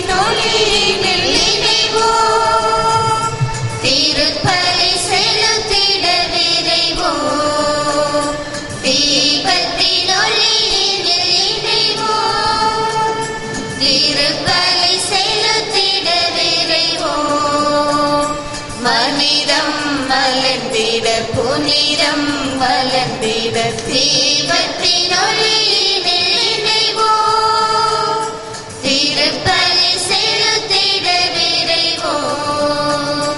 ஒளியினில் இணைவோம். திருப்பலி செலுத்திட விரைவோம். தீபத்தின் ஒளியினில் இணைவோம். திருப்பலி செலுத்திட விரைவோம். மனிதம் மலர்ந்திட புனிதம் வளர்ந்திட தீபத்தின் ஒளியினில் இணைவோம். திருப்பலி செலுத்திட விரைவோம்.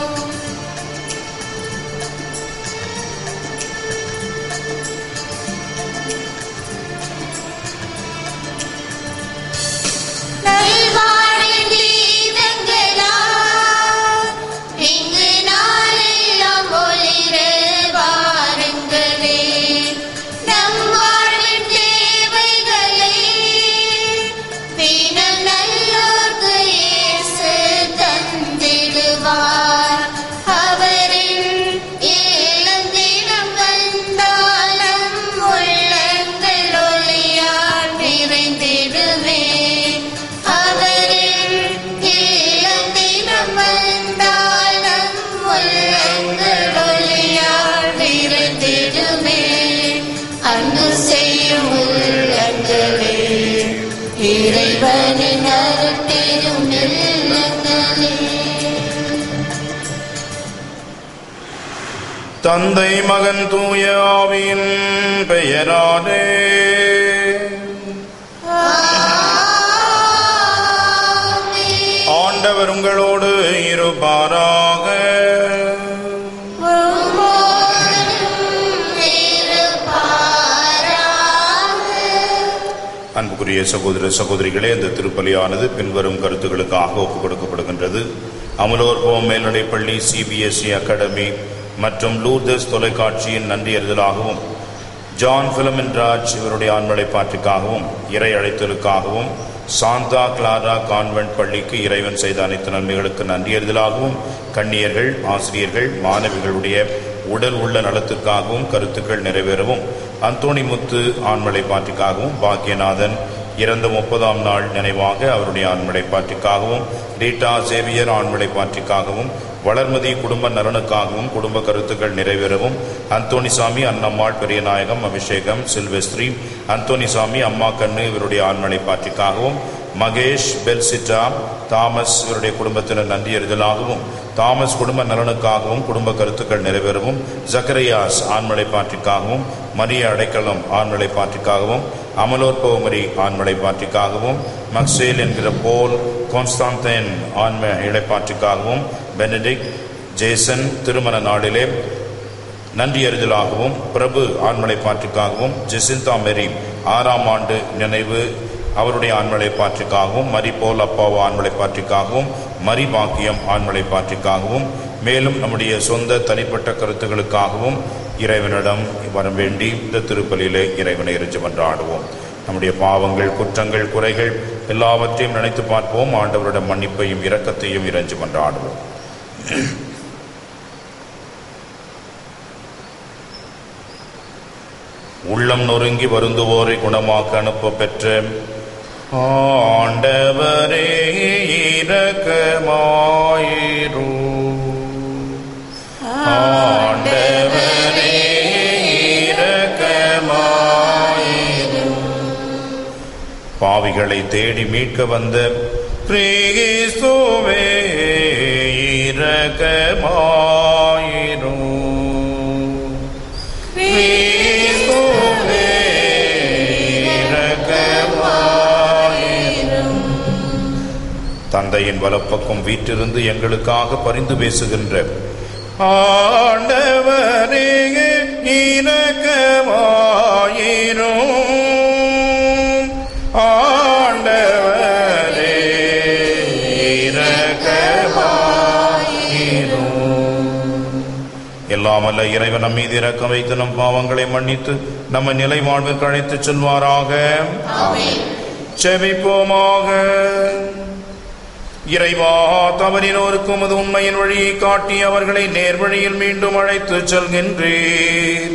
நல்வாழ்வின் கீதங்களால் இங்கு நாளெல்லாம் ஒளிர வாருங்களே. நம் வாழ்வின் தேவைகளை தினம் நல்லோர்க்கு இயேசு தந்திடுவார். அவரின் ஏலம் தினம் வந்தாலும் உள்ளங்கள் ஒளியால் நிறைந்திடுமே. அவரின் ஏலம் தினம் வந்தாலும் உள்ளங்கள் ஒளியால் நிறைந்திடுமே. அன்பு செய்யும் உள்ளங்களே இறைவனின் அருட்பெரும் இல்லங்களே தந்தை மகன் தூய ஆவியின் பெயரானே ஆமென். ஆண்டவர் உங்களோடு இருப்பாராக அன்புக்குரிய சகோதர சகோதரிகளே இந்த திருப்பலியானது பின்வரும் கருத்துக்களுக்காக ஒப்புக் கொடுக்கப்படுகின்றது அமலோற்பவம் மேல்நிலைப்பள்ளி சிபிஎஸ்இ அகாடமி மற்றும் லூர்தஸ் தொலைக்காட்சியின் நன்றியறிதலாகவும் ஜான் பிலமின் ராஜ் இவருடைய ஆண்மலை பாட்டுக்காகவும் இறை அழைத்தலுக்காகவும் சாந்தா கிளாரா கான்வென்ட் பள்ளிக்கு இறைவன் செய்த அனைத்து நன்மைகளுக்கு நன்றியறிதலாகவும் கண்ணியர்கள் ஆசிரியர்கள் மாணவிகளுடைய உடல் உள்ள நலத்துக்காகவும் கருத்துக்கள் நிறைவேறவும் அந்தோணி முத்து ஆண்மலை பாட்டுக்காகவும் பாக்கியநாதன் இறந்த முப்பதாம் நாள் நினைவாக அவருடைய ஆண்மலை பாட்டுக்காகவும் ரீட்டா சேவியர் ஆண்மலை பாட்டுக்காகவும் வளர்மதி குடும்ப நலனுக்காகவும் குடும்ப கருத்துக்கள் நிறைவேறவும் அந்தோணிசாமி அன்னம்மாள் பெரியநாயகம் அபிஷேகம் சில்வெஸ்திரி அந்தோணிசாமி அம்மா கண்ணு இவருடைய ஆண்மலை பாட்டுக்காகவும் மகேஷ் பெல்சிட்டா தாமஸ் இவருடைய குடும்பத்தினர் நன்றியறிதலாகவும் தாமஸ் குடும்ப நலனுக்காகவும் குடும்ப கருத்துக்கள் நிறைவேறவும் ஜக்கரையாஸ் ஆண்மலை பாட்டிற்காகவும் மரிய அடைக்கலம் ஆண்மலை பாட்டிற்காகவும் அமலோற்பவமரி ஆண்மலை பாட்டிற்காகவும் மக்சேல் என்கிற போல் கான்ஸ்டாந்தேன் ஆன்ம இழைப்பாற்றிற்காகவும் பெனடிக் ஜேசன் திருமண நாளிலே நன்றி அறிதலாகவும் பிரபு ஆண்மலை பாட்டுக்காகவும் ஜெசிந்தா மெரி ஆறாம் ஆண்டு நினைவு அவருடைய ஆண்மலை பாட்டுக்காகவும் மரி போல் அப்பாவு ஆண்மலை பாட்டுக்காகவும் மரி பாக்கியம் ஆண்மலை பாட்டுக்காகவும் மேலும் நம்முடைய சொந்த தனிப்பட்ட கருத்துக்களுக்காகவும் இறைவனிடம் வர வேண்டி இந்த திருப்பலியிலே இறைவனை இறைஞ்சு மன்றாடுவோம் நம்முடைய பாவங்கள் குற்றங்கள் குறைகள் எல்லாவற்றையும் நினைத்து பார்ப்போம் ஆண்டவரிடம் மன்னிப்பையும் இரக்கத்தையும் இறைஞ்சு மன்றாடுவோம் உள்ளம் நொறுங்கி வருந்துவோரை குணமாக்க அனுப்ப பெற்ற ஆண்டவரே இரக்கமாயிரு ஆண்டவரே இரக்கமாயிரு பாவிகளை தேடி மீட்க வந்த கிறிஸ்துவே இரக்கமாயிரும் கிறிஸ்துவே இரக்கமாயிரும். தந்தையின் வலப்பக்கம் வீற்றிருந்து எங்களுக்காக பரிந்து பேசுகின்ற ஆண்டவரே இரக்கமாயிரும் ஆண்டவரே இரக்கமாயிரும் எல்லாமல்ல இறைவன் நம் மீது இறக்கம் வைத்து நம் பாவங்களை மன்னித்து நம்ம நிலை வாழ்விற்கு அழைத்துச் செல்வாராக செபிப்போமாக இறைவா தவறினோருக்கும் அது உண்மையின் வழியை காட்டி அவர்களை நேர்வழியில் மீண்டும் அழைத்துச் செல்கின்றீர்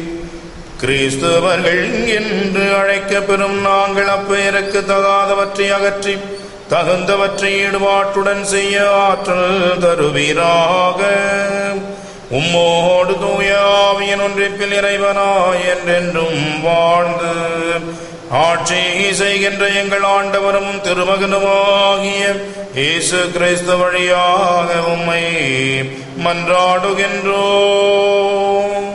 கிறிஸ்தவர்கள் என்று அழைக்கப்பெறும் நாங்கள் அப்பெயருக்கு தகாதவற்றை அகற்றி தகுந்தவற்றை ஈடுபாட்டுடன் செய்ய ஆற்றல் தருவீராக உம்மோடு தூய ஆவியின் ஒன்றிப்பில் இறைவனாய் என்றென்றும் வாழ்ந்து ஆட்சி செய்கின்ற எங்கள் ஆண்டவரும் திருமகனுமாகிய இயேசு கிறிஸ்து வழியாக உம்மை மன்றாடுகின்றோம்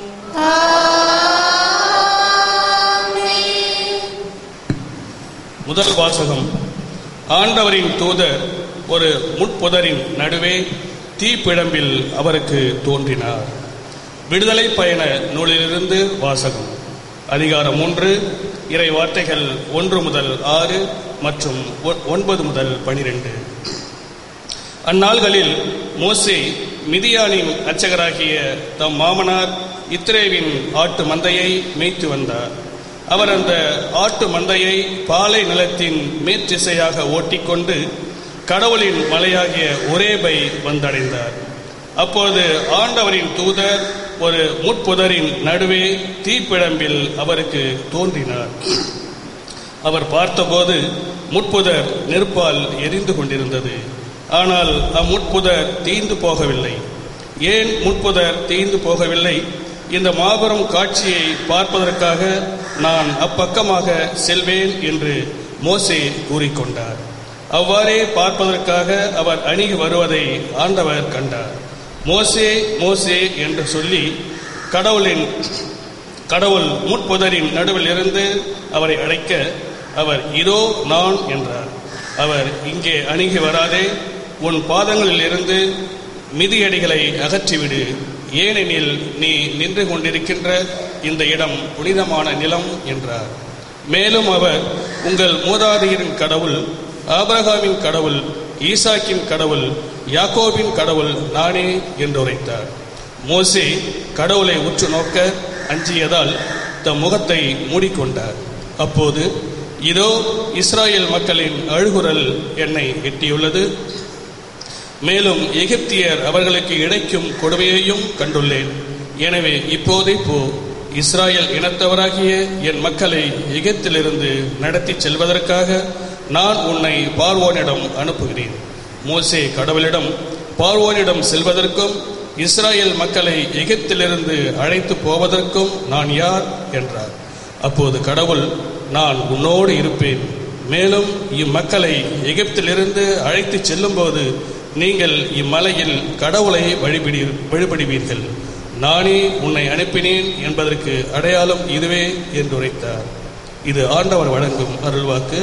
முதல் வாசகம் ஆண்டவரின் தூதர் ஒரு முட்புதரின் நடுவே தீப்பிழம்பில் அவருக்கு தோன்றினார் விடுதலை பயண நூலிலிருந்து வாசகம் அதிகாரம் மூன்று இறை வார்த்தைகள் ஒன்று முதல் ஆறு மற்றும் ஒ- ஒன்பது முதல் பனிரெண்டு அந்நாள்களில் மோசே மிதியானின் அர்ச்சகராகிய தம் மாமனார் இத்ரேவின் ஆட்டு மந்தையை மேய்த்து வந்தார் அவர் அந்த ஆட்டு மந்தையை பாலை நிலத்தின் மேற்றிசையாக ஓட்டிக்கொண்டு கடவுளின் மலையாகிய ஒரேபை வந்தடைந்தார் அப்போது ஆண்டவரின் தூதர் ஒரு முட்புதரின் நடுவே தீப்பிழம்பில் அவருக்கு தோன்றினார் அவர் பார்த்தபோது முட்புதர் நெருப்பால் எரிந்து கொண்டிருந்தது ஆனால் அம்முட்புதர் தீந்து போகவில்லை ஏன் முட்புதர் தீந்து போகவில்லை இந்த மாபெரும் காட்சியை பார்ப்பதற்காக நான் அப்பக்கமாக செல்வேன் என்று மோசே கூறிக்கொண்டார் அவ்வாறே பார்ப்பதற்காக அவர் அணுகி வருவதை ஆண்டவர் கண்டார் மோசே மோசே என்று சொல்லி கடவுளின் கடவுள் முட்புதரின் நடுவில் இருந்து அவரை அழைக்க அவர் இதோ நான் என்றார் அவர் இங்கே அணுகி வராதே உன் பாதங்களில் இருந்து மிதியடிகளை அகற்றிவிடு ஏனெனில் நீ நின்று கொண்டிருக்கின்ற இந்த இடம் புனிதமான நிலம் என்றார் மேலும் அவர் உங்கள் மூதாதையரின் கடவுள் ஆபிரகாமின் கடவுள் ஈசாக்கின் கடவுள் யாக்கோபின் கடவுள் நானே என்று உரைத்தார் மோசே கடவுளை உற்று நோக்க அஞ்சியதால் தம் முகத்தை மூடிக்கொண்டார் அப்போது இதோ இஸ்ராயேல் மக்களின் அழுகுரல் என்னை எட்டியுள்ளது மேலும் எகிப்தியர் அவர்களுக்கு இழைக்கும் கொடுமையையும் கண்டுள்ளேன் எனவே இப்போதே போ இஸ்ராயேல் இனத்தவராகிய என் மக்களை எகிப்திலிருந்து நடத்திச் செல்வதற்காக நான் உன்னை பார்வோனிடம் அனுப்புகிறேன் மோசே கடவுளிடம் பார்வோனிடம் செல்வதற்கும் இஸ்ராயேல் மக்களை எகிப்திலிருந்து அழைத்து போவதற்கும் நான் யார் என்றார் அப்போது கடவுள் நான் உன்னோடு இருப்பேன் மேலும் இம்மக்களை எகிப்திலிருந்து அழைத்துச் செல்லும்போது நீங்கள் இம்மலையில் கடவுளை வழிபடி வழிபடுவீர்கள் நானே உன்னை அனுப்பினேன் என்பதற்கு அடையாளம் இதுவே என்று உரைத்தார் இது ஆண்டவர் வழங்கும் அருள்வாக்கு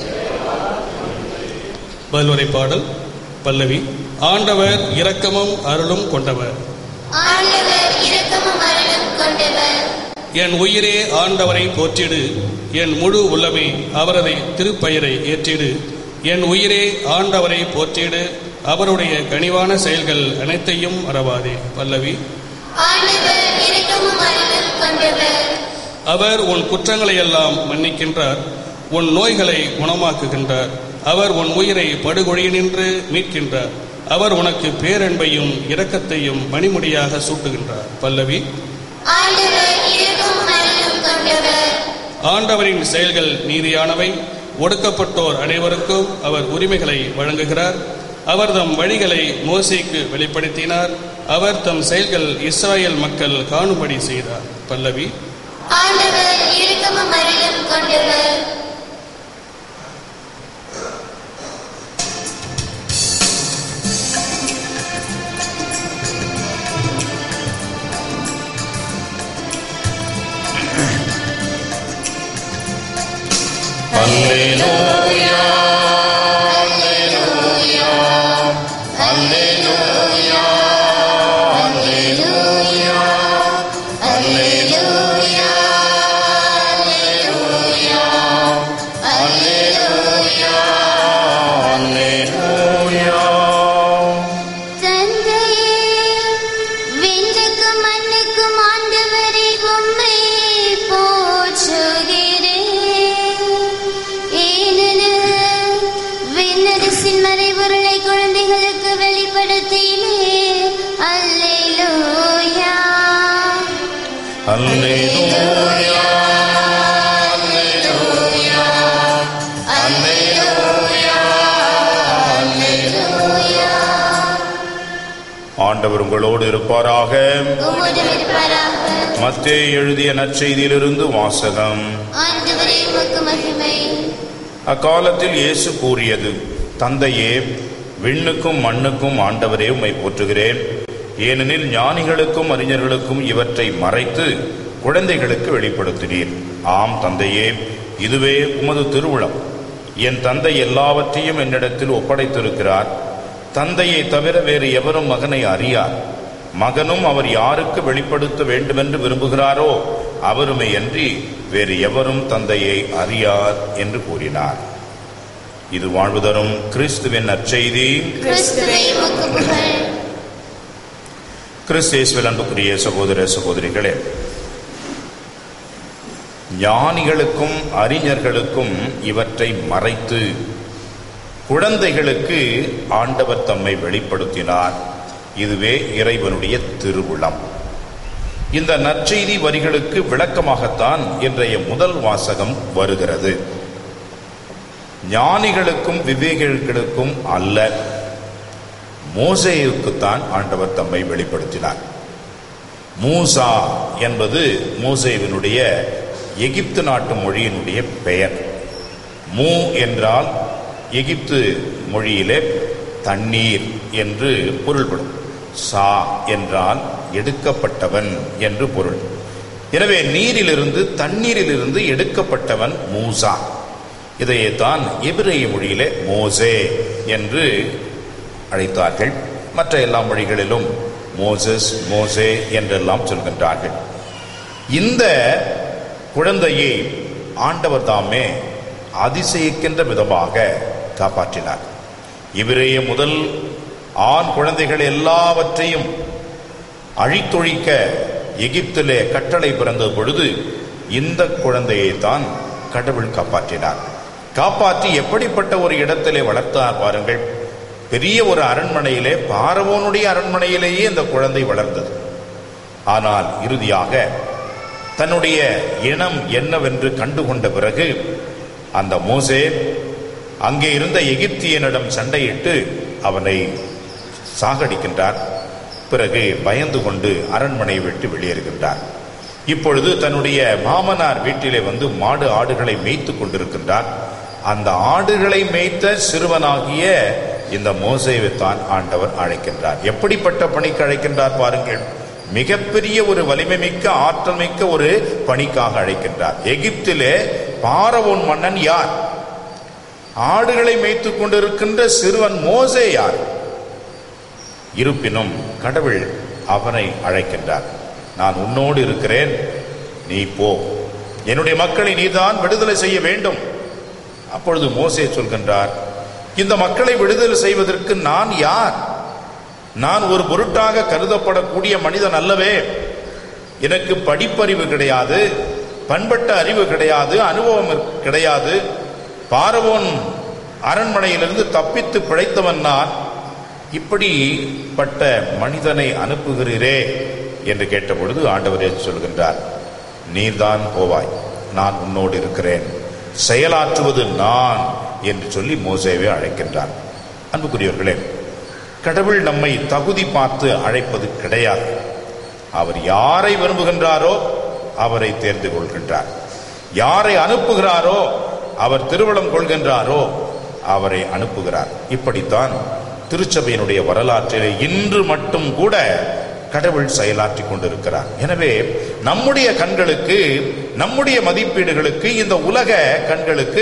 பல்வரை பாடல் பல்லவி ஆண்டவர் இரக்கமும் அருளும் கொண்டவர் ஆண்டவர் இரக்கமும் அருளும் கொண்டவர் என் உயிரே ஆண்டவரை போற்றிடு என் முழு உள்ளமே அவரது திருப்பெயரை ஏற்றிடு என் உயிரே ஆண்டவரை போற்றிடு அவருடைய கனிவான செயல்கள் அனைத்தையும் மறவாதே பல்லவி ஆண்டவர் இரக்கமும் அருளும் கொண்டவர் அவர் உன் குற்றங்களை எல்லாம் மன்னிக்கின்றார் உன் நோய்களை குணமாக்குகின்றார் அவர் உன் உயிரை படுகொழியினின்று மீட்கின்றார் அவர் உனக்கு பேரன்பையும் இரக்கத்தையும் மணிமுடியாக சூட்டுகின்றார் பல்லவி ஆண்டவர் இரக்கமும் அருளும் கொண்டவர் ஆண்டவரின் செயல்கள் நீதியானவை ஒடுக்கப்பட்டோர் அனைவருக்கும் அவர் உரிமைகளை வழங்குகிறார் அவர் தம் வழிகளை மோசேக்கு வெளிப்படுத்தினார் அவர் தம் செயல்கள் இஸ்ராயேல் மக்கள் காணும்படி செய்தார் பல்லவி ஆண்டவர் இரக்கமும் அருளும் கொண்டவர் அல்லேலூயா அல்லேலூயா அல்லேலூயா அல்லேலூயா அல்லேலூயா அல்லேலூயா அல்லேலூயா தந்தையே விண்ணுக்கும் மண்ணுக்கும் ஆண்டவரே உம்மை போற்றுகிறேன் ஏனெனில் விண்ணரசின் மறைபொருளை குழந்தைகளுக்கு வெளிப்படுத்தினேன் அல்லேலூயா அல்லேலூயா அல்லேலூயா அல்லேலூயா ஆண்டவர் உங்களோடு இருப்பாராக உமோடு இருப்பாராக மத்தே எழுதிய நற்செய்தியிலிருந்து வாசகம் ஆண்டவரே உமக்கு மகிமை அக்காலத்தில் இயேசு கூறியது தந்தையே விண்ணுக்கும் மண்ணுக்கும் ஆண்டவரே உம்மை போற்றுகிறேன் ஏனெனில் ஞானிகளுக்கும் அறிஞர்களுக்கும் இவற்றை மறைத்து குழந்தைகளுக்கு வெளிப்படுத்தினீர் ஆம் தந்தையே இதுவே உமது திருவுளம் என் தந்தை எல்லாவற்றையும் என்னிடத்தில் ஒப்படைத்திருக்கிறார் தந்தையை தவிர வேறு எவரும் மகனை அறியார் மகனும் அவர் யாருக்கு வெளிப்படுத்த வேண்டுமென்று விரும்புகிறாரோ அவருமே அன்றி வேறு எவரும் தந்தையை அறியார் என்று கூறினார் இது வாழ்வு தரும் கிறிஸ்துவின் நற்செய்தி கிறிஸ்துவே உமக்கு புகழ் கிறிஸ்தேஸ்வில் அன்புக்குரிய சகோதர சகோதரிகளே ஞானிகளுக்கும் அறிஞர்களுக்கும் இவற்றை மறைத்து குழந்தைகளுக்கு ஆண்டவர் தம்மை வெளிப்படுத்தினார் இதுவே இறைவனுடைய திருவுளம் இந்த நற்செய்தி வரிகளுக்கு விளக்கமாகத்தான் இன்றைய முதல் வாசகம் வருகிறது ஞானிகளுக்கும் விவேகிகளுக்கும் அல்ல மோசேயுக்குத்தான் ஆண்டவர் தம்மை வெளிப்படுத்தினார் மூசா என்பது மோசேவினுடைய எகிப்து நாட்டு மொழியினுடைய பெயர் மூ என்றால் எகிப்து மொழியிலே தண்ணீர் என்று பொருள்படும் சா என்றால் எடுக்கப்பட்டவன் என்று பொருள் எனவே நீரிலிருந்து தண்ணீரிலிருந்து எடுக்கப்பட்டவன் மூசா இதையேதான் எபிரேய மொழியிலே மோசே என்று அழைத்தார்கள் மற்ற எல்லா மொழிகளிலும் மோசஸ் மோசே என்றெல்லாம் சொல்கின்றார்கள் இந்த குழந்தையை ஆண்டவர் தாமே அதிசயிக்கின்ற விதமாக காப்பாற்றினார் இவரைய முதல் ஆண் குழந்தைகள் எல்லாவற்றையும் அழித்தொழிக்க எகிப்திலே கட்டளை பிறந்த பொழுது இந்த குழந்தையை தான் கடவுள் காப்பாற்றினார் காப்பாற்றி எப்படிப்பட்ட ஒரு இடத்திலே வளர்த்தார் பாருங்கள் பெரிய ஒரு அரண்மனையிலே பாரவோனுடைய அரண்மனையிலேயே இந்த குழந்தை வளர்ந்தது ஆனால் இறுதியாக தன்னுடைய இனம் என்னவென்று கண்டுகொண்ட பிறகு அந்த மோசே அங்கே இருந்த எகிப்தியனிடம் சண்டையிட்டு அவனை சாகடிக்கின்றார் பிறகு பயந்து கொண்டு அரண்மனையை விட்டு வெளியேறுகின்றார் இப்பொழுது தன்னுடைய மாமனார் வீட்டிலே வந்து மாடு ஆடுகளை மேய்த்து கொண்டிருக்கின்றார் அந்த ஆடுகளை மேய்த்த சிறுவனாகிய இந்த மோசேவை தான் ஆண்டவர் அழைக்கின்றார் எப்படிப்பட்ட பணிக்கு அழைக்கின்றார் பாருங்கள் மிகப்பெரிய ஒரு வலிமை மிக்க ஆற்றல் மிக்க ஒரு பணிக்காக அழைக்கின்றார் எகிப்திலே பாரவோன் மன்னன் யார் ஆடுகளை மேய்த்துக் கொண்டிருக்கின்ற சிறுவன் மோசே யார் இருப்பினும் கடவுள் அவனை அழைக்கின்றார் நான் உன்னோடு இருக்கிறேன் நீ போ என்னுடைய மக்களை நீதான் விடுதலை செய்ய வேண்டும் அப்பொழுது மோசே சொல்கின்றார் இந்த மக்களை விடுதலை செய்வதற்கு நான் யார் நான் ஒரு பொருட்டாக கருதப்படக்கூடிய மனிதன் அல்லவே எனக்கு படிப்பறிவு கிடையாது பண்பட்ட அறிவு கிடையாது அனுபவம் கிடையாது பாரவோன் அரண்மனையிலிருந்து தப்பித்து பிழைத்தவன் நான் இப்படிப்பட்ட மனிதனை அனுப்புகிறீரே என்று கேட்டபொழுது ஆண்டவரே சொல்கின்றார் நீர்தான் போவாய் நான் உன்னோடு இருக்கிறேன் செயலாற்றுவது நான் என்று சொல்லி மோசேவை அழைக்கின்றார் அன்புக்குரியவர்களே கடவுள் நம்மை தகுதி பார்த்து அழைப்பது கிடையாது அவர் யாரை விரும்புகின்றாரோ அவரை தேர்ந்து கொள்கின்றார் யாரை அனுப்புகிறாரோ அவர் திருவளம் கொள்கின்றாரோ அவரை அனுப்புகிறார் இப்படித்தான் திருச்சபையினுடைய வரலாற்றிலே இன்று மட்டும் கூட கடவுள் செயலாற்றி கொண்டிருக்கிறார் எனவே நம்முடைய கண்களுக்கு நம்முடைய மதிப்பீடுகளுக்கு இந்த உலக கண்களுக்கு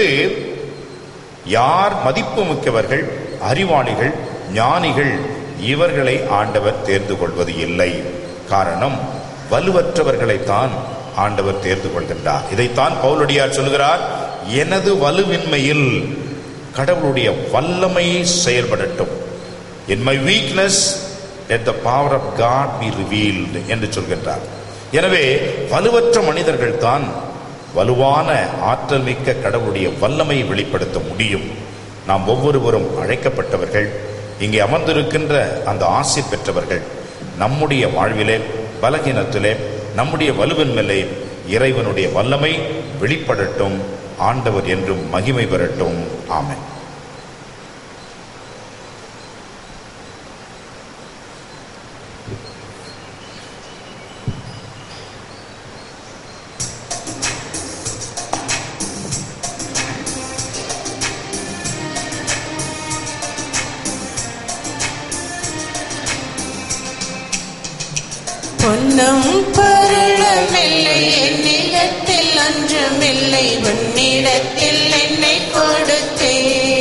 யார் மதிப்பு மிக்கவர்கள் அறிவாளிகள் ஞானிகள் இவர்களை ஆண்டவர் தேர்ந்து கொள்வது இல்லை காரணம் வலுவற்றவர்களைத்தான் ஆண்டவர் தேர்ந்து கொள்கின்றார் இதைத்தான் பவுலடியார் சொல்கிறார் எனது வலுவின்மையில் கடவுளுடைய வல்லமையை செயல்படட்டும் in my weakness let the power of god be revealed என்று சொல்கின்றார் எனவே வலுவற்ற மனிதர்கள் தான் வலுவான ஆற்றல் மிக்க கடவுளுடைய வல்லமையை வெளிப்படுத்த முடியும் நாம் ஒவ்வொருவரும் அழைக்கப்பட்டவர்கள் இங்கே அமர்ந்திருக்கின்ற அந்த ஆசை பெற்றவர்கள் நம்முடைய வாழ்விலே பலகீனத்திலே நம்முடைய வலுவின்மையிலே இறைவனுடைய வல்லமை வெளிப்படட்டும் ஆண்டவர் என்றும் மகிமை பெறட்டும் ஆமென் பொன்னும் பொருளுமில்லை என்னிடத்தில் ஒன்றுமில்லை உன்னிடத்தில் என்னை கொடுத்தே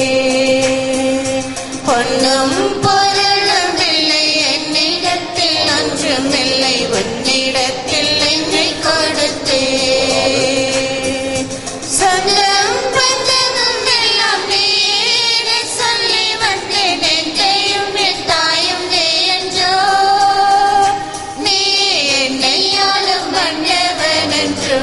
பொன்னும் பொருளுமில்லை என்னிடத்தில் ஒன்றுமில்லை உன்னிடத்தில் என்னை கொடுத்தே சொந்தம் பந்தமும் எல்லாம் நீயே சொல்லி வந்தேன் எந்தையும் என் தாயும் நீ என்றோ நீ என்னையாலும் வந்தவன் என்றோ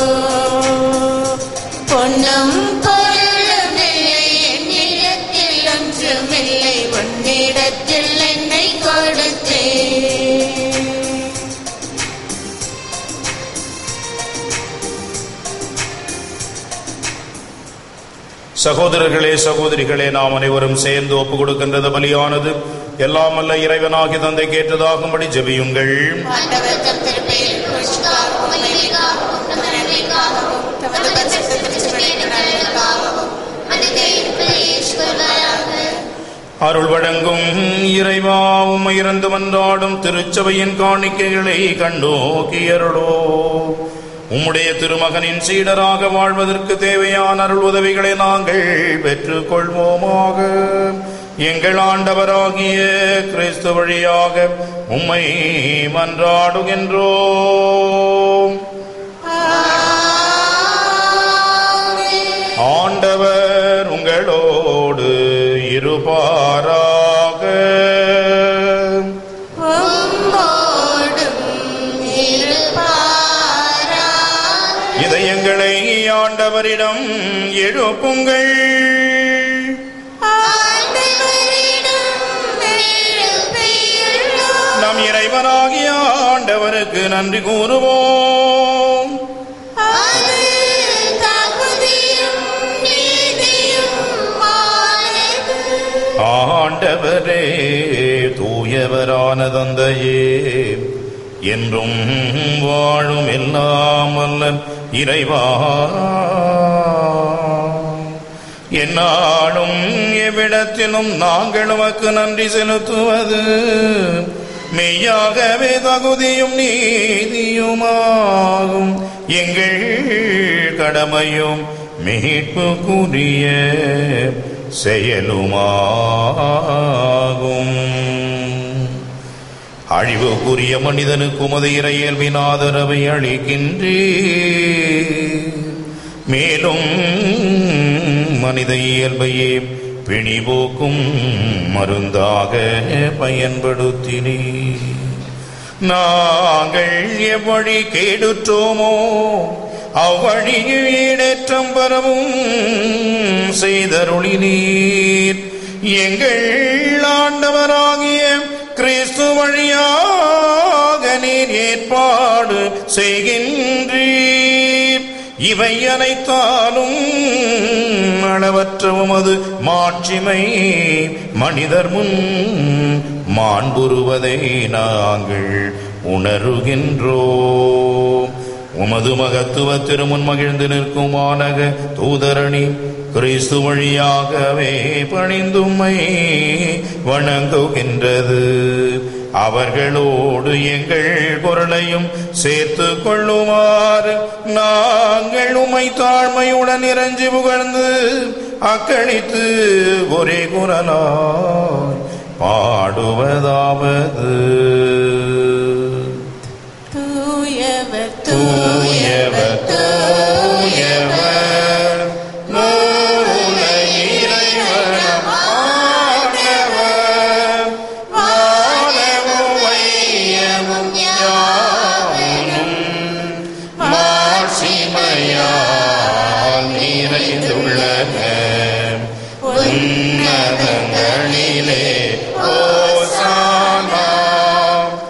பொன்னும் பொருளும் இல்லை என்னிடத்தில் ஒன்றுமில்லை உன்னிடத்தில் என்னை கொடுத்தே சகோதரர்களே சகோதரிகளே நாம் அனைவரும் சேர்ந்து ஒப்பு கொடுக்கின்றது பலியானது எல்லாம் அல்ல இறைவனாகி தந்தை கேட்டதாகும்படி ஜெபியுங்கள் ஆண்டவர் தம் திருப்பெயர் புகழ்ச்சிக்காகவும் மகிமைக்காகவும் நம் நன்மைக்காகவும் தமது பரிசுத்த திருச்சபையின் நலனுக்காகவும் மனிதரின் பிரியேசுவராக அருள் வழங்கும் இறைவா உம்மை இறந்து மன்றாடும் திருச்சபையின் காணிக்கைகளை கண்டோக்கியருளோ உம்முடைய திருமகனின் சீடராக வாழ்வதற்கு தேவையான அருள் உதவிகளை நாங்கள் பெற்றுக் கொள்வோமாக எங்கள் ஆண்டவராகிய கிறிஸ்து வழியாக உம்மை மன்றாடுகின்றோம் ஆண்டவர் உங்களோடு இருப்பாராக உம்மோடும் இருப்பாராக. இதயங்களை ஆண்டவரிடம் எழுப்புங்கள் ஆண்டவரிடம் எழுப்பியுள்ளோம். நம் இறைவனாகிய ஆண்டவருக்கு நன்றி கூறுவோம் அது தகுதியும் நீதியுமானது. ஆண்டவரே தூயவரான தந்தையே என்றும் வாழும் எல்லாம் வல்ல இறைவா என்னாலும் எவ்விடத்திலும் நாங்கள் உமக்கு நன்றி செலுத்துவது மெய்யாகவே தகுதியும் நீதியுமாகும் எங்கள் கடமையும் மீட்புக்குரிய செயலுமாகும் அழிவுக்குரிய மனிதனுக்கு உமது இறையல்பின் ஆதரவை அளிக்கின்றே மேலும் மனித இயல்பையே பிணிபோக்கும் மருந்தாக பயன்படுத்தினே நாங்கள் எவ்வழி கேடுற்றோமோ அவ்வழியில் ஈடேற்றம் பெறவும் செய்தருளினீர் எங்கள் ஆண்டவராகிய கிறிஸ்து வழியாக நீர் ஏற்பாடு செய்கின்றீர் இவை அனைத்தாலும் அளவற்ற உமது மாட்சிமை மனிதர் முன் மாண்புறுவதை நாங்கள் உணருகின்றோம் உமது மகத்துவ திருமுன் மகிழ்ந்து நிற்கும் வானக தூதரணி கிறிஸ்து வழியாகவே பணிந்தும்மை வணங்குகின்றது அவர்களோடு எங்கள் குரலையும் சேர்த்து கொள்ளுமாறு நாங்கள் உமை தாழ்மையுடன் இறைஞ்சி புகழ்ந்து அக்களித்து ஒரே குரலாய் பாடுவதாவது தூயவர் தூயவர் தூயவர் மூல இறைவனம் ஆண்டவர் வானமும் வையமும் யாவனும் மாட்சிமையால் நிறைந்துள்ளன உன்னதங்களிலே ஓசானா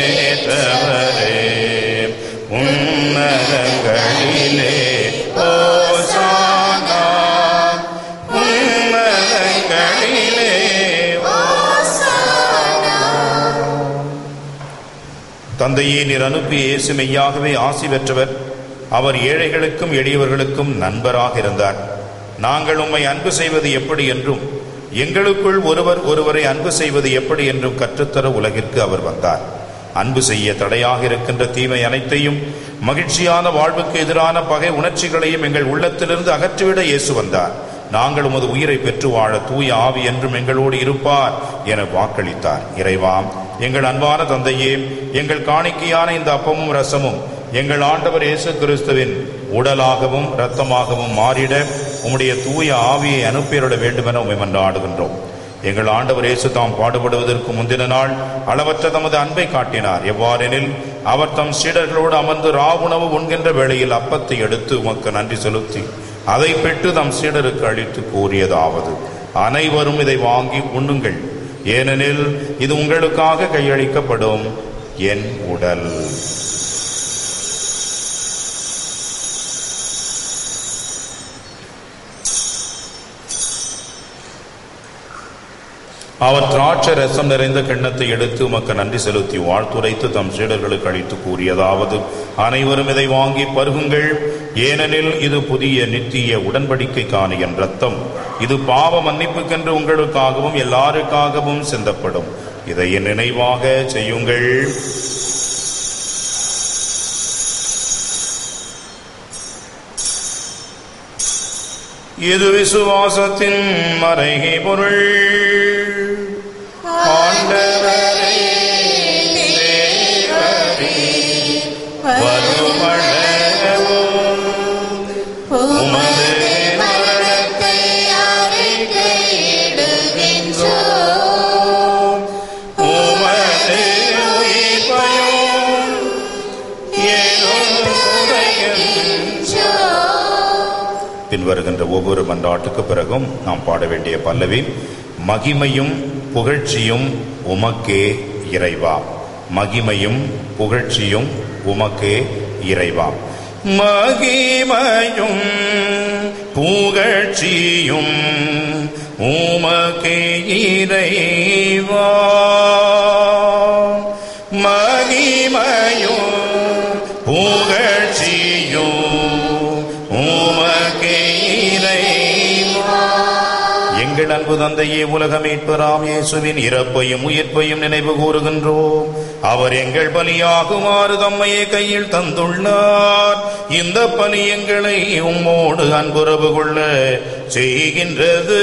பெற்றவரே உன்னதங்களிலே ஓசானா உன்னதங்களிலே தந்தையே நீர் அனுப்பிய இயேசு மெய்யாகவே ஆசி பெற்றவர் அவர் ஏழைகளுக்கும் எளியவர்களுக்கும் நண்பராக இருந்தார் நாங்கள் உம்மை அன்பு செய்வது எப்படி என்றும் எங்களுக்குள் ஒருவர் ஒருவரை அன்பு செய்வது எப்படி என்றும் கற்றுத்தர உலகிற்கு அவர் வந்தார் அன்பு செய்ய தடையாக இருக்கின்ற தீமை அனைத்தையும் மகிழ்ச்சியான வாழ்வுக்கு எதிரான பகை உணர்ச்சிகளையும் எங்கள் உள்ளத்திலிருந்து அகற்றிவிட இயேசு வந்தார் நாங்கள் உமது உயிரை பெற்று வாழ தூய ஆவி என்றும் எங்களோடு இருப்பார் என வாக்களித்தார் இறைவாம் எங்கள் அன்பான தந்தையே எங்கள் காணிக்கையான இந்த அப்பமும் ரசமும் எங்கள் ஆண்டவர் இயேசு கிறிஸ்துவின் உடலாகவும் இரத்தமாகவும் மாறிட உம்முடைய தூய ஆவியை அனுப்பியருட வேண்டுமென உம்மை மன்றாடுகின்றோம் எங்கள் ஆண்டவர் இயேசு தாம் பாடுபடுவதற்கு முந்தின நாள் அளவற்ற தமது அன்பை காட்டினார் எவ்வாறெனில் அவர் தம் சீடர்களோடு அமர்ந்து ராவுணவு உண்கின்ற வேளையில் அப்பத்தை எடுத்து உமக்கு நன்றி செலுத்தி அதை பெற்று தம் சீடருக்கு அளித்து கூறியதாவது அனைவரும் இதை வாங்கி உண்ணுங்கள் ஏனெனில் இது உங்களுக்காக கையளிக்கப்படும் என் உடல் அவர் திராட்சை ரசம் நிறைந்த கிண்ணத்தை எடுத்து உமக்கு நன்றி செலுத்தி வாழ்த்துரைத்து தம் சீடர்களுக்கு அளித்து கூறியதாவது அனைவரும் இதை வாங்கி பருகுங்கள் ஏனெனில் இது புதிய நித்திய உடன்படிக்கைக்கான என் ரத்தம் இது பாவ மன்னிப்புக்கென்று உங்களுக்காகவும் எல்லாருக்காகவும் சிந்தப்படும் இதை என் நினைவாக செய்யுங்கள் இது விசுவாசத்தின் மறைகை பொருள் ஆண்டவரே தேவரே வருமளவும் உமது மரணத்தை அறிக்கையிடுகின்றோம். உமது உயிர்ப்பையும் ஏதும் பின்வருகின்ற ஒவ்வொரு மன்றாட்டுக்கு பிறகும் நாம் பாட வேண்டிய பல்லவி மகிமையும் புகழ்ச்சியும் உமக்கே இறைவா மகிமையும் புகழ்ச்சியும் உமக்கே இறைவா மகிமையும் புகழ்ச்சியும் உமக்கே இறைவா மகிமையும் புகழ்ச்சியும் உமக்கே இறைவா எங்கள் அன்பு தந்தையே உலக மீட்பராம் இயேசுவின் இறப்பையும் உயிர்ப்பையும் நினைவு கூறுகின்றோம் அவர் எங்கள் பலியாகுமாறு தம்மையே கையில் தந்துள்ளார் இந்த பலி எங்களை உம்மோடு அன்புறவு கொள்ள செய்கின்றது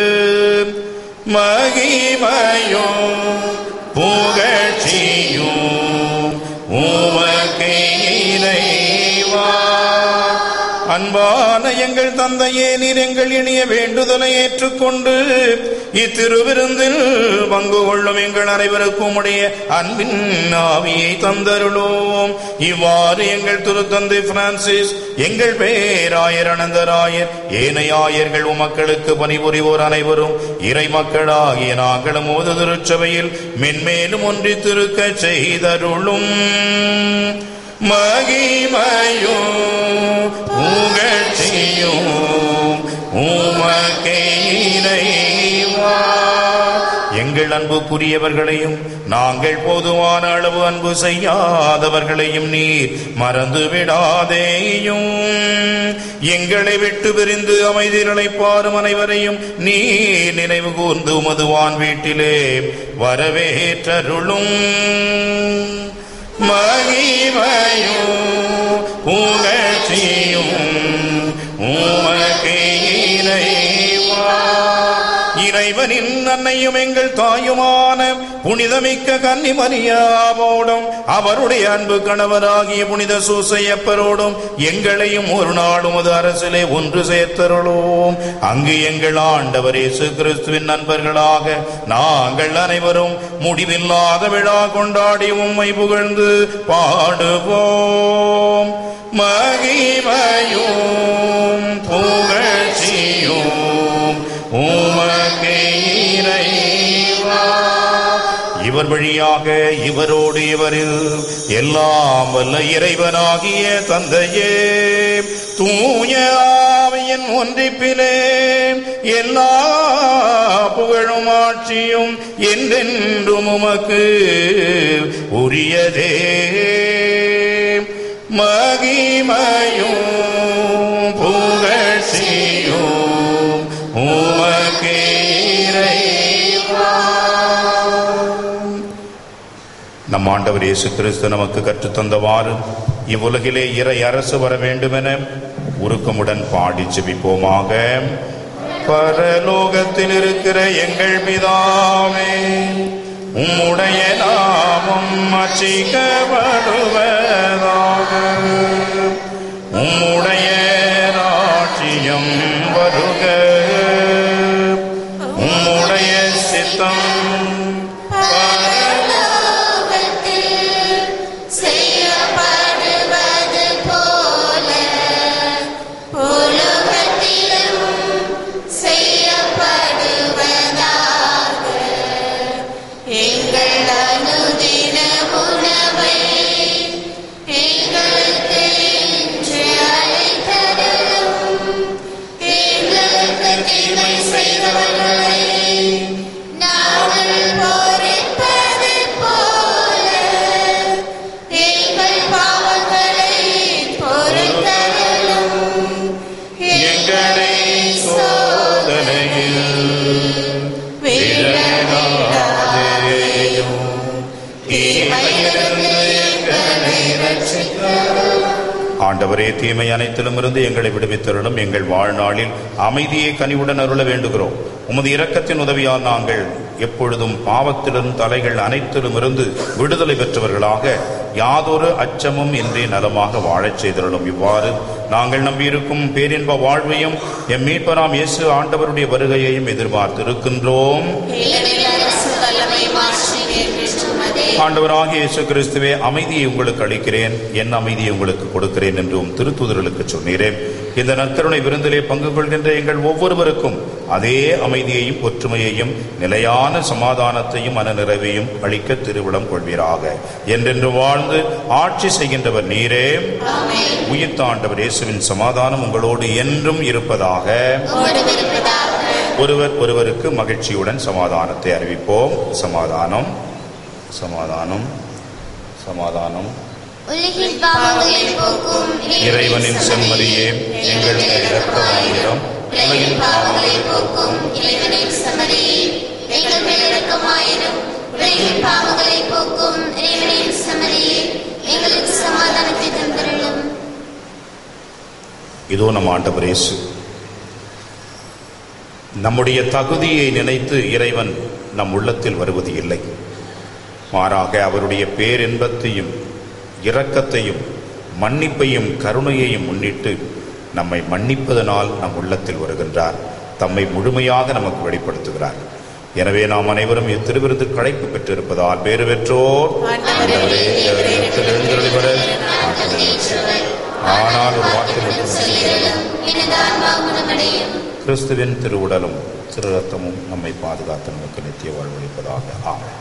மகிமையும் புகழ்ச்சியும் உமக்கே இறைவா அன்பான எங்கள் தந்தையே நீர் எங்கள் இனிய வேண்டுதலை ஏற்றுக்கொண்டு இத்திருவிருந்தில் பங்கு கொள்ளும் எங்கள் அனைவருக்கும் உடைய அன்பின் ஆவியை தந்தருளோம் இவ்வாறு எங்கள் திருத்தந்தை பிரான்சிஸ் எங்கள் பேராயர் அனந்தராயர் ஏனையாயர்கள் உமக்களுக்கு பணிபுரிவோர் அனைவரும் இறை மக்களாகிய நாங்களும் ஓது திருச்சபையில் மென்மேலும் ஒன்றித்திருக்க செய்தருளும் மகிமையும் புகழ்ச்சியும் உமக்கே இறைவா எங்கள் அன்புக்குரியவர்களையும் நாங்கள் போதுமான அளவு அன்பு செய்யாதவர்களையும் நீர் மறந்து விடாதேயும் எங்களை விட்டு பிரிந்து அமைதிகளை பாரும் அனைவரையும் நீர் நினைவு கூர்ந்து உமதுவான் வீட்டிலே வரவேற்றருளும் மகிமையும் புகழ்ச்சியும் உமக்கே இறைவா இறைவனின் அன்னையும் எங்கள் தாயுமான புனிதமிக்க கன்னிமரியாவோடும் அவருடைய அன்பு கணவராகிய புனித சூசையப்பரோடும் எங்களையும் ஒரு நாளும் அது அரசிலே ஒன்று சேர்த்தருளோம் அங்கு எங்கள் ஆண்டவர் இயேசு கிறிஸ்துவின் நண்பர்களாக நாங்கள் அனைவரும் முடிவில்லாத விழா கொண்டாடி உம்மை புகழ்ந்து பாடுவோம் மகிமையும் புகழ்ச்சியும் உமக்கே இறைவா இவர் வழியாக இவரோடு இவரில் எல்லாம் வல்ல இறைவனாகிய தந்தையே தூய ஆவியின் ஒன்றிப்பிலே எல்லா புகழும் ஆட்சியும் என்றென்றும் உமக்கு உரியதே மகிமையும் புகழ்ச்சியும் உமக்கே இறைவா. நம் ஆண்டவர் இயேசு கிறிஸ்து நமக்கு கற்றுத்தந்தவாறு இவ்வுலகிலே இறை அரசு வர வேண்டுமென உருக்கமுடன் பாடி ஜெபிப்போமாக பரலோகத்தில் இருக்கிற எங்கள் பிதாவே உம்முடைய நாமம் அச்சிக்கப்படுவதாக உம்முடைய ராட்சியம் வருக உம்முடைய சித்தம் பரலோகத்தில் செய்யப்படுவது போல உலகத்திலும் செய்யப்படுவதாக எங்கள் அனுதின உணவை எங்களுக்கு இன்று அளித்தருளும் எங்களுக்கு தீமை செய்தவர்களை நாங்கள் பொறுப்பது போல எங்கள் பாவங்களை பொறுத்தருளும் எங்களை சோதனையில் விழவிடாதேயும் தீமையிலிருந்து எங்களை ரட்சித்தருளும். ஆண்டவரே தீமை அனைத்திலும் இருந்து எங்களை விடுவித்தருளும் எங்கள் வாழ்நாளில் அமைதியை கனிவுடன் அருள வேண்டுகிறோம் உமது இரக்கத்தின் உதவியால் நாங்கள் எப்பொழுதும் பாவத்திலும் தலைகள் அனைத்திலும் இருந்து விடுதலை பெற்றவர்களாக யாதொரு அச்சமும் இன்றி நலமாக வாழச் செய்தருளும் இவ்வாறு நாங்கள் நம்பியிருக்கும் பேரின்ப வாழ்வையும் எம் மீட்பராம் இயேசு ஆண்டவருடைய வருகையையும் எதிர்பார்த்திருக்கின்றோம் ஏனெனில் அரசு வல்லமை மாற்றி என்றுமதே ஆண்டவராகிய இயேசு கிறிஸ்துவே அமைதியை உங்களுக்கு அளிக்கிறேன் என் அமைதியை உங்களுக்கு கொடுக்கிறேன் என்றும் திருத்துதர்களுக்கு சொன்னீரே இந்த நற்கருணை விருந்திலே பங்கு கொள்கின்ற எங்கள் ஒவ்வொருவருக்கும் அதே அமைதியையும் ஒற்றுமையையும் நிலையான சமாதானத்தையும் மனநிறைவையும் அளிக்க திருவிழம் கொள்வீராக என்றென்று வாழ்ந்து ஆட்சி செய்கின்றவர் நீரே உயிர்த்த ஆண்டவர் இயேசுவின் சமாதானம் உங்களோடு என்றும் இருப்பதாக ஓடுவிருப்பதாக ஒருவர் ஒருவருக்கு மகிழ்ச்சியுடன் சமாதானத்தை அறிவிப்போம் சமாதானம் சமாதானம் சமாதானம் உலகின் பாவங்களை போக்கும் இறைவனின் செம்மறியே எங்கள் மேல் இரக்கமாயிரம் உலகின் பாவங்களை போக்கும் இறைவனின் செம்மறியே எங்கள் மேல் இரக்கமாயிரும் உலகின் பாவங்களை போக்கும் இறைவனின் செம்மறியே எங்களுக்கு சமாதானத்தை தந்தருளும் இதோ நம் ஆண்டவர் இயேசு நம்முடைய தகுதியை நினைத்து இறைவன் நம் உள்ளத்தில் வருவது இல்லை மாறாக அவருடைய பேரின்பத்தையும் இரக்கத்தையும் மன்னிப்பையும் கருணையையும் முன்னிட்டு நம்மை மன்னிப்பதனால் நம் உள்ளத்தில் வருகின்றார் தம்மை முழுமையாக நமக்கு வெளிப்படுத்துகிறார் எனவே நாம் அனைவரும் இத்திருவிருந்து கழைப்பு பெற்றிருப்பதால் பேறு பெற்றோர் ஆண்டவரே, எங்களுக்கு எழுந்தருளி வர ஆனால் ஒரு வார்த்தை மட்டும் சொல்லுங்கள். எனது ஆன்மா குணமடையும் கிறிஸ்துவின் திருவுடலும் திரு ரத்தமும் நம்மை பாதுகாத்து நமக்கு நித்திய வாழ்வளிப்பதாக ஆமென்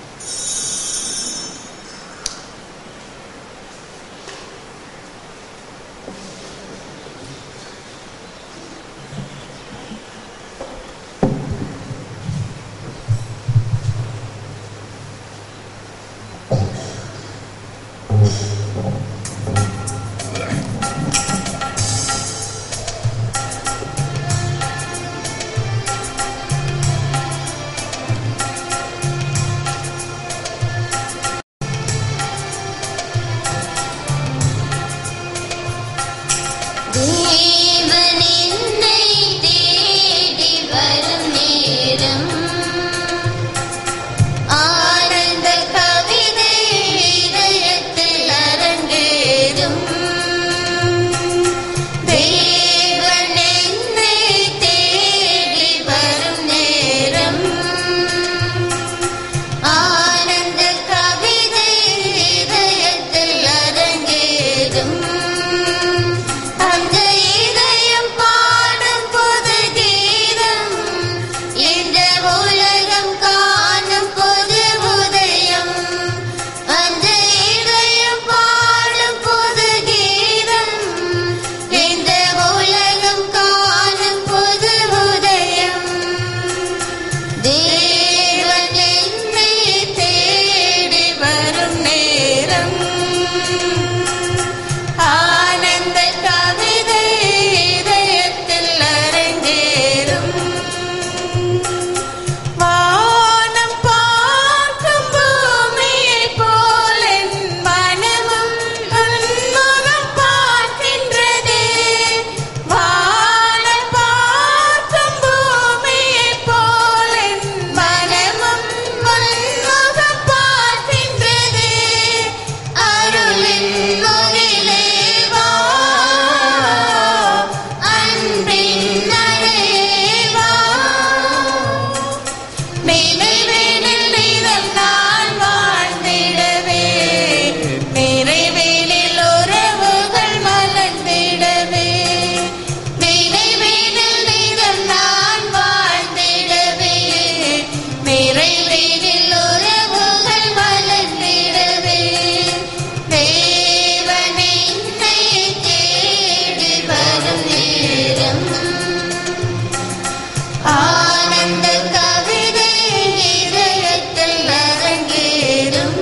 தேவன் என்னை தேடி வரும் நேரம் ஆனந்த கவிதை இதயத்தில் முகிலே வா அன்பின் அலையே வா நினைவேனில் நீதம் நான் வாழ்ந்திடவே நிறைவேனில் உறவுகள் மலர்ந்திடவே நினைவேனில் நீதம் நான் வாழ்ந்திடவே நிறைவேனில் உறவுகள் மலர்ந்திடவே தேவன் என்னை தேடி வரும் நேரம் ஆனந்த கவிதை இதயத்தில் அரங்கேறும்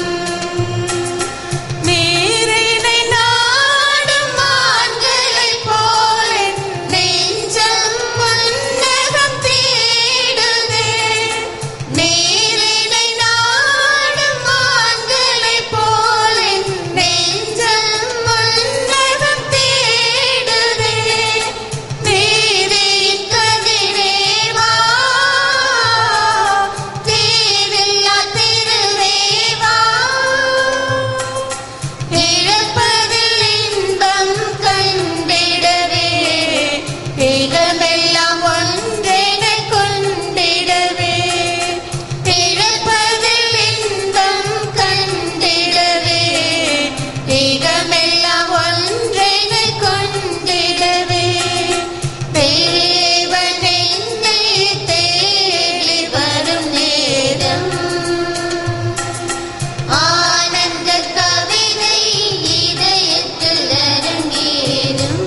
நீரினை நாடும் மான்களைப் போல நெஞ்சம் மன்னகம் தேடுதே நீரினை நாடும் மான்களைப் போல நெஞ்சம் மன்னகம் தேடுதே நீரின் கதிரேவா தீரில்லா திருவேவா இழப்பதில் இன்பம் கண்டிடவே ஏகமெல்லாம் ஒன்றென கொண்டிடவே இழப்பதில் இன்பம் கண்டிடவே ஏகமெல்லாம் ஒன்றென கொண்டிடவே தேவன் என்னை தேடி வரும் நேரம் ஆனந்த கவிதை இதயத்தில் அரங்கேறும்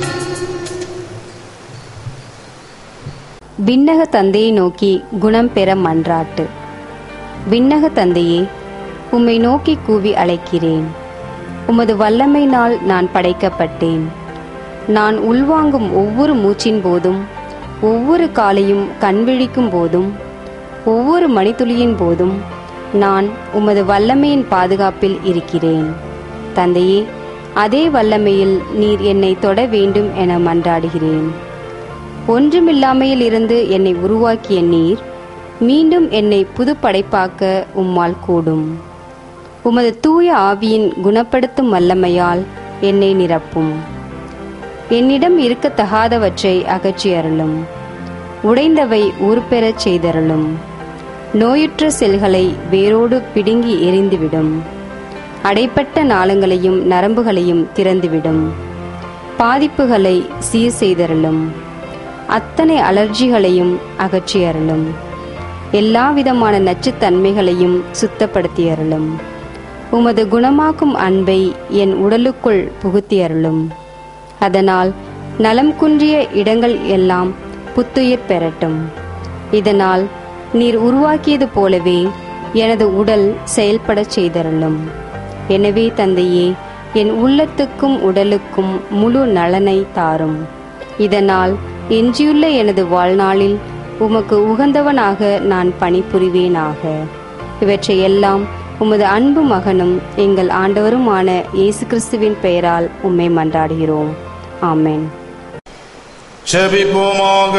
விண்ணக தந்தையை நோக்கி குணம் பெற மன்றாட்டு விண்ணக தந்தையே உம்மை நோக்கி கூவி அழைக்கிறேன் உமது வல்லமையினால் நான் படைக்கப்பட்டேன் நான் உள்வாங்கும் ஒவ்வொரு மூச்சின் போதும் ஒவ்வொரு காலையும் கண்விழிக்கும் போதும் ஒவ்வொரு மணித்துளியின் போதும் நான் உமது வல்லமையின் பாதுகாப்பில் இருக்கிறேன் தந்தையே அதே வல்லமையில் நீர் என்னை தொட வேண்டும் என மன்றாடுகிறேன் ஒன்றுமில்லாமையில் இருந்து என்னை உருவாக்கிய நீர் மீண்டும் என்னை புதுப்படைப்பாக்க உம்மால் கூடும் உமது தூய ஆவியின் குணப்படுத்தும் வல்லமையால் என்னை நிரப்பும் என்னிடம் இருக்கத்தகாதவற்றை அகற்றி அருளும் உடைந்தவை உருப்பெறச் செய்தருளும் நோயுற்ற செல்களை வேரோடு பிடுங்கி எறிந்துவிடும் அடைப்பட்ட நாளங்களையும் நரம்புகளையும் திறந்துவிடும் பாதிப்புகளை சீர் செய்தருளும் அத்தனை அலர்ஜிகளையும் அகற்றி அருளும் எல்லா விதமான நச்சுத்தன்மைகளையும் சுத்தப்படுத்தி அருளும் உமது குணமாக்கும் அன்பை என் உடலுக்குள் புகுத்தி அருளும் அதனால் நலம் குன்றிய இடங்கள் எல்லாம் புத்துயிர் பெறட்டும் இதனால் நீர் உருவாக்கியது போலவே எனது உடல் செயல்படச் செய்தருளும் எனவே தந்தையே என் உள்ளத்துக்கும் உடலுக்கும் முழு நலனை தாரும் இதனால் எஞ்சியுள்ள எனது வாழ்நாளில் உமக்கு உகந்தவனாக நான் பணிபுரிவேனாக இவற்றை எல்லாம் உமது அன்பு மகனும் எங்கள் ஆண்டவருமான இயேசு கிறிஸ்துவின் பெயரால் உம்மை மன்றாடுகிறோம் ஆமென் செபிப்போமாக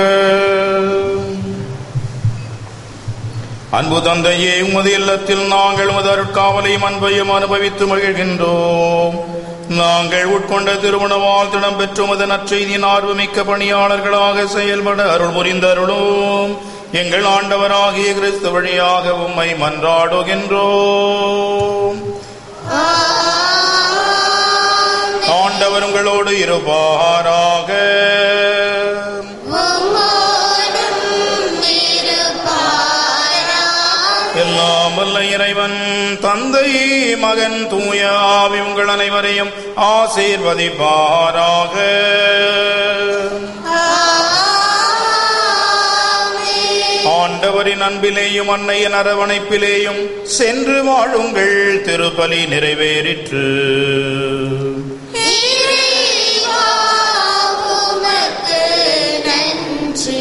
அன்பு தந்தையே உமது இல்லத்தில் நாங்கள் உமது அருட்காவலையும் அன்பையும் அனுபவித்து மகிழ்கின்றோம் நாங்கள் உட்கொண்ட திருமண திடம் பெற்று உமது நற்செய்தியின் ஆர்வமிக்க பணியாளர்களாக செயல்பட அருள் புரிந்தருளும் எங்கள் ஆண்டவராகிய கிறிஸ்து வழியாக உம்மை மன்றாடுகின்றோம் ஆண்டவர் உங்களோடு இருப்பாராக உம்மோடும் இருப்பாராக. எல்லாம் வல்ல இறைவன் தந்தை மகன் தூய ஆவி உங்கள் அனைவரையும் ஆசீர்வதிப்பாராக ஆமென். ஆண்டவரின் அன்பிலேயும் அன்னையின் அரவணைப்பிலேயும் சென்று வாழுங்கள் திருப்பலி நிறைவேறிற்று இறைவா, உமக்கு நன்றி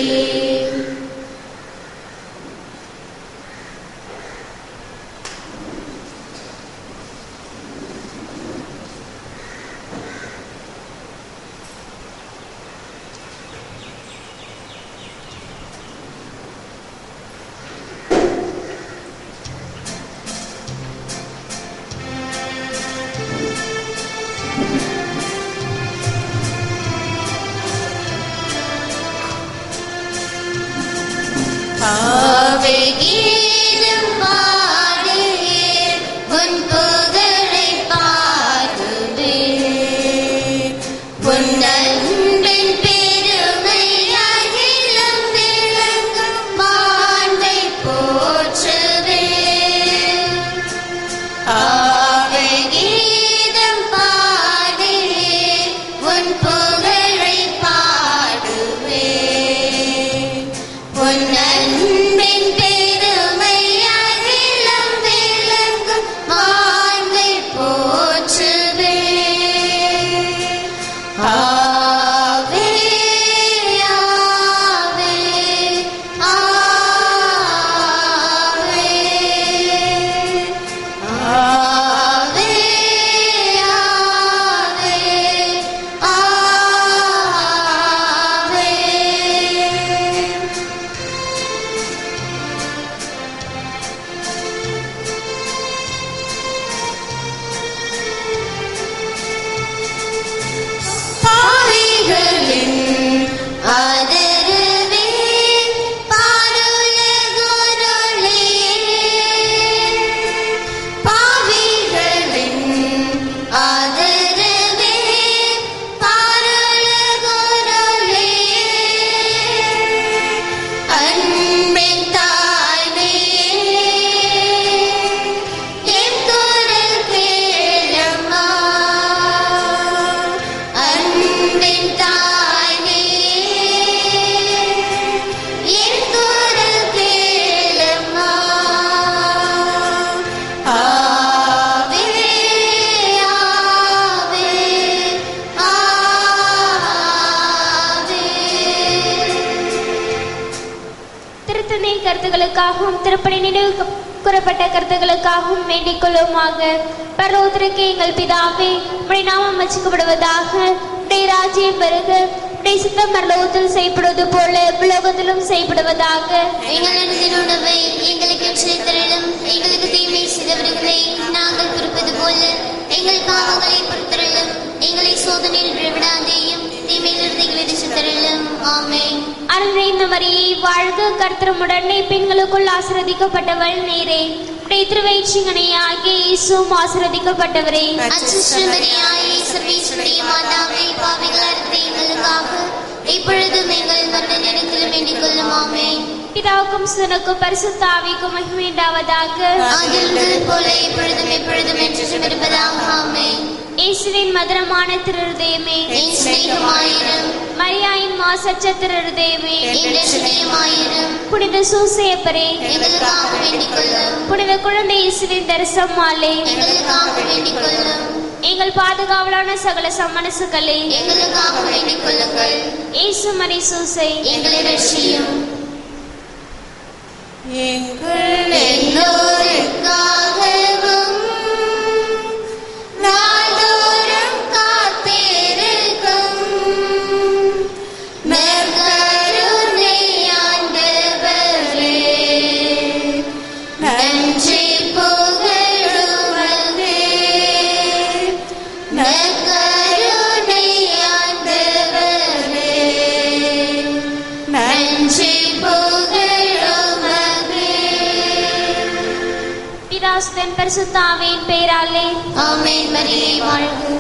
ஆதரவே பாருலகுருளே அன்பின் தாய்மையே என் குரல் கேளம்மா அன்பின் தாய்மையே என் குரல் கேளம்மா ஆவே ஆவே ஆவே திருத்தந்தை கருத்துகளுக்காகவும் திருப்பணி நினைவு கூறப்பட்ட கருத்துகளுக்காகவும் வேண்டிக் கொள்ளுமாக பரலோகத்திற்கு எங்கள் பிதாவே உடைய நாமம் வச்சுக்கப்படுவதாக உடைய ராஜ்யம் வருக உடைய சித்தம் பரலோகத்தில் செய்யப்படுவது போல உலகத்திலும் செய்யப்படுவதாக எங்களின் உணவை எங்களுக்கு செலுத்தலும் எங்களுக்கு தீமை செய்தவர்களை நாங்கள் குறிப்பது போல எங்கள் பாவங்களை பொறுத்தரலும் எங்களை சோதனையில் விடாதேயும் தீமையிலிருந்து எங்களை ரசித்தரலும் ஆமென் அருள் நிறைந்த மரியை வாழ்க கர்த்தரமுடனே பெண்களுக்குள் ஆசிரதிக்கப்பட்டவள் நீரே உடைய திருவயிற்றிங்கனை ஆகிய இயேசுவும் ஆசிரதிக்கப்பட்டவரே அச்சுமரியாயே சர்வீஸ்வரிய மாதாவே பாவிகளார் எங்களுக்காக இப்பொழுதும் எங்கள் மரண நேரத்திலும் வேண்டிக் கொள்ளும் ஆமென் பிதாவுக்கும் சுதனுக்கும் பரிசுத்த ஆவிக்கும் மகிமை உண்டாவதாக ஆதில் போல இப்பொழுதும் எப்பொழுதும் என்றும் இருப்பதாக ஆமென் இயேசுவின் மதுரமான திருதயமே என் சிநேகமாயிரம் மரியாயின் மாசற்ற திருதயமே என்ற சிநேகமாயிரம் புனித சூசையப்பரே எங்களுக்காக வேண்டிக் கொள்ளும் புனித குழந்தை இயேசுவின் தரிசமாலே எங்களுக்காக வேண்டிக் கொள்ளும் எங்கள் பாதுகாவலான சகல சம்மனசுகளே எங்களுக்காக வேண்டிக் கொள்ளுங்கள் இயேசு மரி சூசை எங்களை ரட்சியும் எங்கள் எல்லோருக்காகவும் நாள்தோறும் காத்திருக்கும் நற்கருணை ஆண்டவரே, நன்றி புகழுமகே. நற்கருணை ஆண்டவரே, நன்றி புகழுமகே. பிதாசுதன் பரிசுத்தாவின் பேராலே ஆமென் மரியே வாழ்க